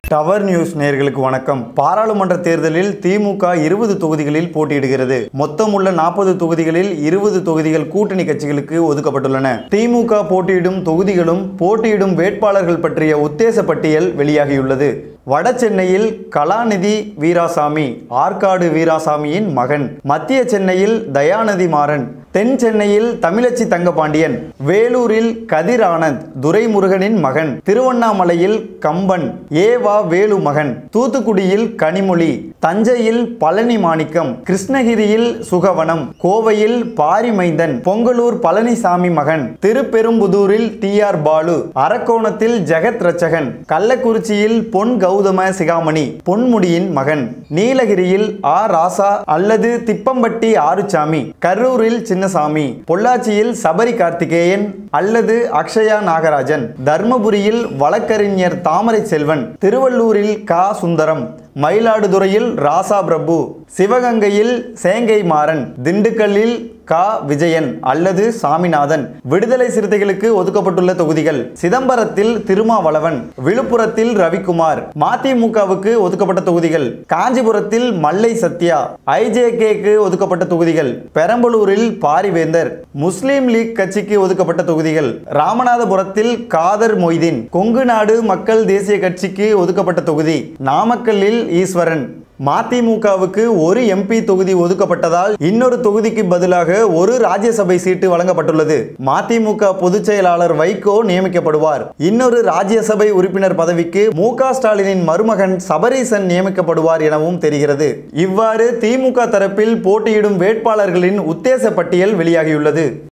tower news நேயர்களுக்கு வணக்கம் பாராளுமன்ற தேர்தலில் திமுக இருபது தொகுதிகளில் போட்டியிடுகிறது மொத்தம் உள்ள நாற்பது தொகுதிகளில் இருபது தொகுதிகள் கூட்டணி கட்சிகளுக்கு ஒதுக்கப்பட்டுள்ளன திமுக போட்டியிடும் தொகுதிகளும் போட்டியிடும் வேட்பாளர்கள் பற்றிய உத்தேச பட்டியல் வெளியாகியுள்ளது வட சென்னையில் கலாநிதி வீராசாமி ஆற்காடு வீராசாமியின் மகன் மத்திய சென்னையில் தயாநிதி மாறன் தென் சென்னையில் தமிழச்சி தங்கபாண்டியன் வேலூரில் கதிர் ஆனந்த் துரைமுருகனின் மகன் திருவண்ணாமலையில் கம்பன் ஏவா வேலு மகன் தூத்துக்குடியில் கனிமொழி தஞ்சையில் பழனி மாணிக்கம் கிருஷ்ணகிரியில் சுகவனம் கோவையில் பாரிமைந்தன் பொங்கலூர் பழனிசாமி மகன் திருப்பெரும்புதூரில் டி ஆர் பாலு அரக்கோணத்தில் ஜெகத் ரச்சகன் கள்ளக்குறிச்சியில் பொன் கௌதம சிகாமணி பொன்முடியின் மகன் நீலகிரியில் ஆ ராசா அல்லது திப்பம்பட்டி ஆறுசாமி கரூரில் சின்னசாமி பொள்ளாச்சியில் சபரி கார்த்திகேயன் அல்லது அக்ஷயா நாகராஜன் தர்மபுரியில் வழக்கறிஞர் தாமரை செல்வன் திருவள்ளூரில் கா சுந்தரம் மயிலாடுதுறையில் ராசா பிரபு சிவகங்கையில் சேங்கை மாறன் திண்டுக்கல்லில் கா விஜயன் அல்லது சாமிநாதன் விடுதலை சிறுத்தைகளுக்கு ஒதுக்கப்பட்டுள்ள தொகுதிகள் சிதம்பரத்தில் திருமாவளவன் விழுப்புரத்தில் ரவிக்குமார் மதிமுகவுக்கு ஒதுக்கப்பட்ட தொகுதிகள் காஞ்சிபுரத்தில் மல்லை சத்யா ஐஜேகேக்கு ஒதுக்கப்பட்ட தொகுதிகள் பெரம்பலூரில் பாரிவேந்தர் முஸ்லீம் லீக் கட்சிக்கு ஒதுக்கப்பட்ட தொகுதிகள் ராமநாதபுரத்தில் காதர் மொய்தீன் கொங்கு நாடு மக்கள் தேசிய கட்சிக்கு ஒதுக்கப்பட்ட தொகுதி நாமக்கல்லில் ஈஸ்வரன் மதிமுகவுக்கு ஒரு எம்பி தொகுதி ஒதுக்கப்பட்டதால் இன்னொரு தொகுதிக்கு பதிலாக ஒரு ராஜ்யசபை சீட்டு வழங்கப்பட்டுள்ளது மதிமுக பொதுச் செயலாளர் வைகோ நியமிக்கப்படுவார் இன்னொரு ராஜ்யசபை உறுப்பினர் பதவிக்கு மு க ஸ்டாலினின் மருமகன் சபரீசன் நியமிக்கப்படுவார் எனவும் தெரிகிறது இவ்வாறு திமுக தரப்பில் போட்டியிடும் வேட்பாளர்களின் உத்தேச பட்டியல் வெளியாகியுள்ளது